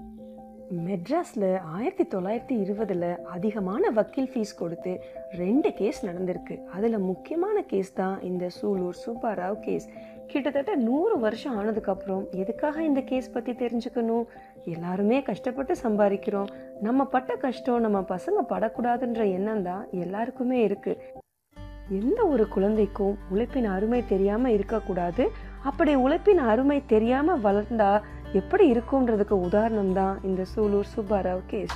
மெட்ராஸில் ஆயிரத்தி தொள்ளாயிரத்தி இருபதில் அதிகமான வக்கீல் ஃபீஸ் கொடுத்து ரெண்டு கேஸ் நடந்திருக்கு அதில் முக்கியமான கேஸ் தான் இந்த சூலூர் சுப்பாராவ் கேஸ் கிட்டத்தட்ட நூறு வருஷம் ஆனதுக்கப்புறம் எதுக்காக இந்த கேஸ் பற்றி தெரிஞ்சுக்கணும் எல்லாருமே கஷ்டப்பட்டு சம்பாதிக்கிறோம் நம்ம பட்ட கஷ்டம் நம்ம பசங்க படக்கூடாதுன்ற எண்ணம் தான் எல்லாருக்குமே இருக்குது எந்த ஒரு குழந்தைக்கும் உழைப்பின் அருமை தெரியாமல் இருக்கக்கூடாது அப்படி உழைப்பின் அருமை தெரியாமல் வளர்ந்தா எப்படி இருக்கும்ன்றதுக்கு உதாரணம் தான் இந்த சூலூர் சுப்பாராவ் கேஸ்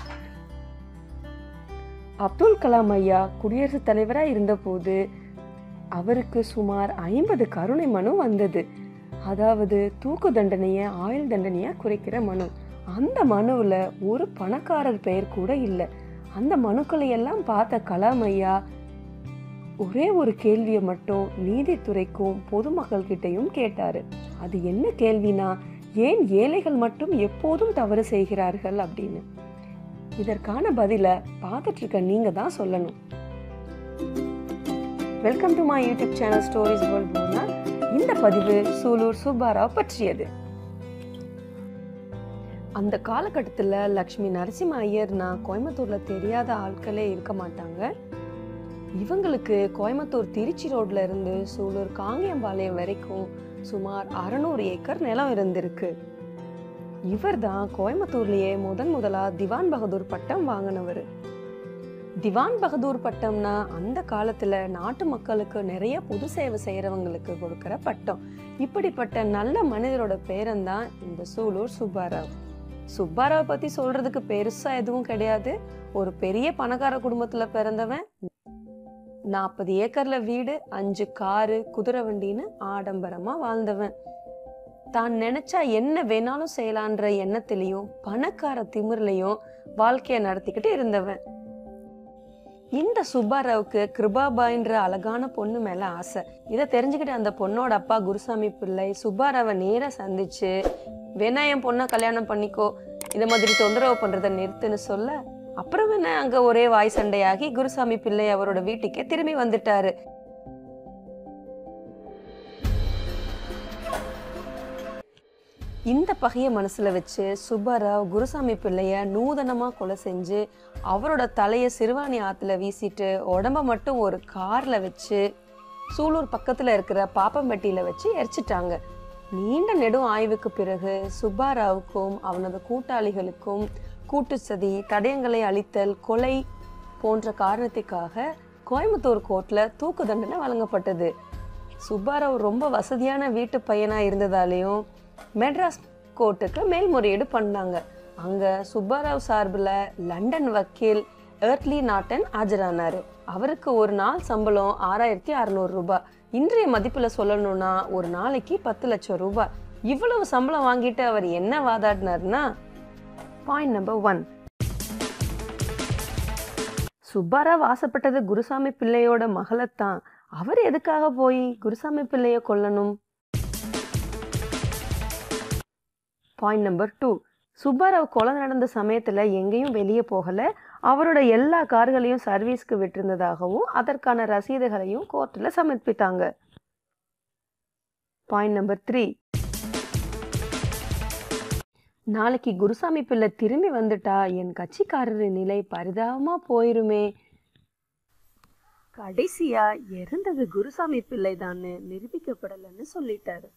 அப்துல் கலாம் ஐயா குடியரசுத் தலைவராக இருந்தபோது அவருக்கு சுமார் ஐம்பது கருணை மனு வந்தது அதாவது தூக்கு தண்டனையை ஆயுள் தண்டனையாக குறைக்கிற மனு அந்த மனுவில் ஒரு பணக்காரர் பெயர் கூட இல்லை அந்த மனுக்களை எல்லாம் பார்த்த கலாம் ஐயா ஒரே ஒரு கேள்வியை மட்டும் நீதித்துறைக்கும் பொதுமக்கள் கிட்டையும் கேட்டாரு அது என்ன கேள்வினா ஏன் ஏழைகள் மட்டும் எப்போதும் தவறு செய்கிறார்கள் அப்படின்னு இதற்கான பதில பார்த்துட்டு இருக்க நீங்க தான் சொல்லணும் welcome to my YouTube channel stories world பூனா இந்த பதிவு சூலூர் சுப்பாராவ் பற்றியது அந்த காலகட்டத்தில் லக்ஷ்மி நரசிம்ம ஐயர்னா கோயம்புத்தூர்ல தெரியாத ஆட்களே இருக்க மாட்டாங்க இவங்களுக்கு கோயம்புத்தூர் திருச்சி ரோட்ல இருந்து சூலூர் காங்கேயம்பாளையம் வரைக்கும் சுமார் அறநூறு ஏக்கர் நிலம் இருந்திருக்கு இவர் தான் கோயம்புத்தூர்லயே முதன் முதலா திவான் பகதூர் பட்டம் வாங்கினவர் திவான் பகதூர் பட்டம்னா அந்த காலத்துல நாட்டு மக்களுக்கு நிறைய பொது சேவை செய்யறவங்களுக்கு கொடுக்கிற பட்டம் இப்படிப்பட்ட நல்ல மனிதரோட பேரன்தான் இந்த சூலூர் சுப்பாராவ் சுப்பாராவ் பத்தி சொல்றதுக்கு பெருசா எதுவும் கிடையாது ஒரு பெரிய பணக்கார குடும்பத்துல பிறந்தவன் நாற்பது ஏக்கர்ல வீடு அஞ்சு காரு குதிரை வண்டின்னு ஆடம்பரமா வாழ்ந்தவன் தான் நினைச்சா என்ன வேணாலும் செய்யலான்ற எண்ணத்திலையும் பணக்கார திமிர்லையும் வாழ்க்கைய நடத்திக்கிட்டு இருந்தவன் இந்த சுப்பாராவுக்கு கிருபாபாயின்ற அழகான பொண்ணு மேல ஆசை இதை தெரிஞ்சுக்கிட்டு அந்த பொண்ணோட அப்பா குருசாமி பிள்ளை சுப்பாராவை நேரா சந்திச்சு வேணா என் பொண்ணை கல்யாணம் பண்ணிக்கோ இந்த மாதிரி தொந்தரவு பண்றதை நிறுத்துன்னு சொல்ல அப்புறம் என்ன அங்க ஒரே வாய் சண்டையாகி குருசாமி பிள்ளை அவரோட வீட்டுக்கே திரும்பி வந்துட்டாரு இந்த பகைய மனசுல வச்சு சுப்பாராவ் குருசாமி பிள்ளைய நூதனமா கொலை செஞ்சு அவரோட தலைய சிறுவாணி ஆத்துல வீசிட்டு உடம்ப மட்டும் ஒரு கார்ல வச்சு சூலூர் பக்கத்துல இருக்கிற பாப்பம்பட்டியில வச்சு எரிச்சிட்டாங்க நீண்ட நெடும் ஆய்வுக்கு பிறகு சுப்பாராவுக்கும் அவனது கூட்டாளிகளுக்கும் கூட்டு சதி தடயங்களை அழித்தல் கொலை போன்ற காரணத்துக்காக கோயம்புத்தூர் கோர்ட்ல தூக்கு தண்டனை வழங்கப்பட்டது சுப்பாராவ் ரொம்ப வசதியான வீட்டு பையனா இருந்ததாலேயும் மெட்ராஸ் கோர்ட்டுக்கு மேல்முறையீடு பண்ணாங்க அங்க சுப்பாராவ் சார்பில் லண்டன் வக்கீல் ஏர்ட்லி நாட்டன் ஆஜரானாரு அவருக்கு ஒரு நாள் சம்பளம் ஆறாயிரத்தி அறநூறு ரூபாய் இன்றைய மதிப்புல சொல்லணும்னா ஒரு நாளைக்கு பத்து லட்சம் ரூபாய் இவ்வளவு சம்பளம் வாங்கிட்டு அவர் என்ன வாதாடினார்னா பாயிண்ட் நம்பர் ஒன் சுப்பாராவ் ஆசைப்பட்டது குருசாமி பிள்ளையோட மகளைத்தான் அவர் எதுக்காக போய் குருசாமி பிள்ளைய கொல்லணும் பாயிண்ட் நம்பர் டூ சுப்பாராவ் கொலை நடந்த சமயத்துல எங்கேயும் வெளியே போகல அவரோட எல்லா கார்களையும் சர்வீஸ்க்கு விட்டிருந்ததாகவும் அதற்கான ரசீதுகளையும் கோர்ட்டில் சமர்ப்பித்தாங்க பாயிண்ட் நம்பர் த்ரீ நாளைக்கு குருசாமி பிள்ளை திரும்பி வந்துட்டா என் கட்சிக்காரரின் நிலை பரிதாபமா போயிருமே கடைசியா இறந்தது குருசாமி பிள்ளை தான்னு நிரூபிக்கப்படலன்னு சொல்லிட்டாரு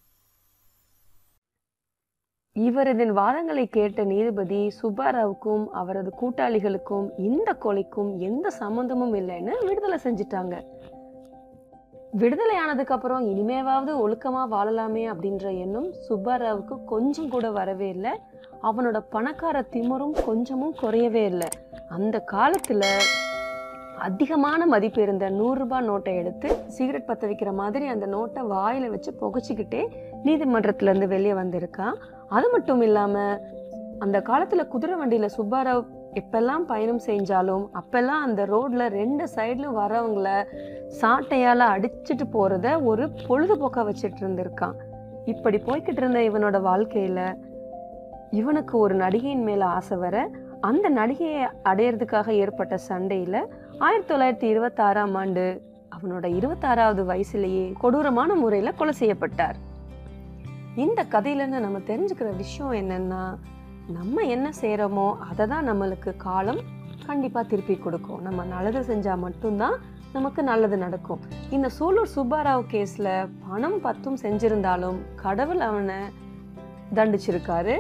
இவரது வாதங்களை கேட்ட நீதிபதி சுப்பாராவுக்கும் அவரது கூட்டாளிகளுக்கும் இந்த கொலைக்கும் எந்த சம்பந்தமும் இல்லைன்னு விடுதலை செஞ்சிட்டாங்க விடுதலை ஆனதுக்கு அப்புறம் இனிமேவாவது ஒழுக்கமா வாழலாமே அப்படின்ற எண்ணம் சுப்பாராவுக்கு கொஞ்சம் கூட வரவே இல்லை அவனோட பணக்கார திமிரும் கொஞ்சமும் குறையவே இல்லை அந்த காலத்துல அதிகமான மதிப்பு இருந்த நூறு ரூபாய் நோட்டை எடுத்து சிகரெட் பற்ற வைக்கிற மாதிரி அந்த நோட்டை வாயில வச்சு புகைச்சிக்கிட்டே நீதிமன்றத்துல இருந்து வெளியே வந்திருக்கான் அது மட்டும் இல்லாம அந்த காலத்துல குதிரை வண்டியில சுப்பாராவ் எப்பெல்லாம் பயணம் செஞ்சாலும் அப்பெல்லாம் அந்த ரோட்ல ரெண்டு சைடுல வரவங்கள சாட்டையால அடிச்சிட்டு போறத ஒரு பொழுதுபோக்கா வச்சுட்டு இருந்திருக்கான் இப்படி போய்கிட்டு இருந்த இவனோட வாழ்க்கையில இவனுக்கு ஒரு நடிகையின் மேல ஆசை வர அந்த நடிகையை அடையிறதுக்காக ஏற்பட்ட சண்டையில ஆயிரத்தி தொள்ளாயிரத்தி இருபத்தி ஆறாம் ஆண்டு அவனோட இருபத்தாறாவது வயசுலேயே கொடூரமான முறையில கொலை செய்யப்பட்டார் இந்த கதையில இருந்து நம்ம தெரிஞ்சுக்கிற விஷயம் என்னன்னா நம்ம என்ன செய்கிறோமோ அதை தான் நம்மளுக்கு காலம் கண்டிப்பாக திருப்பி கொடுக்கும் நம்ம நல்லது செஞ்சால் மட்டும்தான் நமக்கு நல்லது நடக்கும் இந்த சூலூர் சுப்பாராவ் கேஸில் பணம் பத்தும் செஞ்சிருந்தாலும் கடவுள் அவனை தண்டிச்சிருக்காரு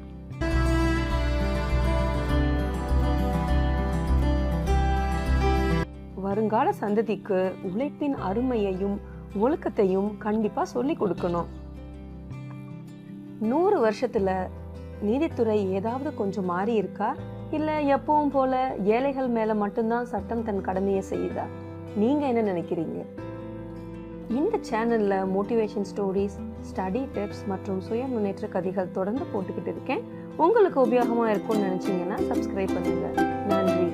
வருங்கால சந்ததிக்கு உழைப்பின் அருமையையும் ஒழுக்கத்தையும் கண்டிப்பாக சொல்லி கொடுக்கணும் நூறு வருஷத்துல நீதித்துறை ஏதாவது கொஞ்சம் மாறி இருக்கா இல்லை எப்பவும் போல ஏழைகள் மேலே மட்டும்தான் சட்டம் தன் கடமையை செய்யுதா நீங்கள் என்ன நினைக்கிறீங்க இந்த சேனலில் மோட்டிவேஷன் ஸ்டோரிஸ் ஸ்டடி டிப்ஸ் மற்றும் சுய முன்னேற்ற கதைகள் தொடர்ந்து போட்டுக்கிட்டு இருக்கேன் உங்களுக்கு உபயோகமாக இருக்கும்னு நினச்சிங்கன்னா சப்ஸ்கிரைப் பண்ணுங்கள் நன்றி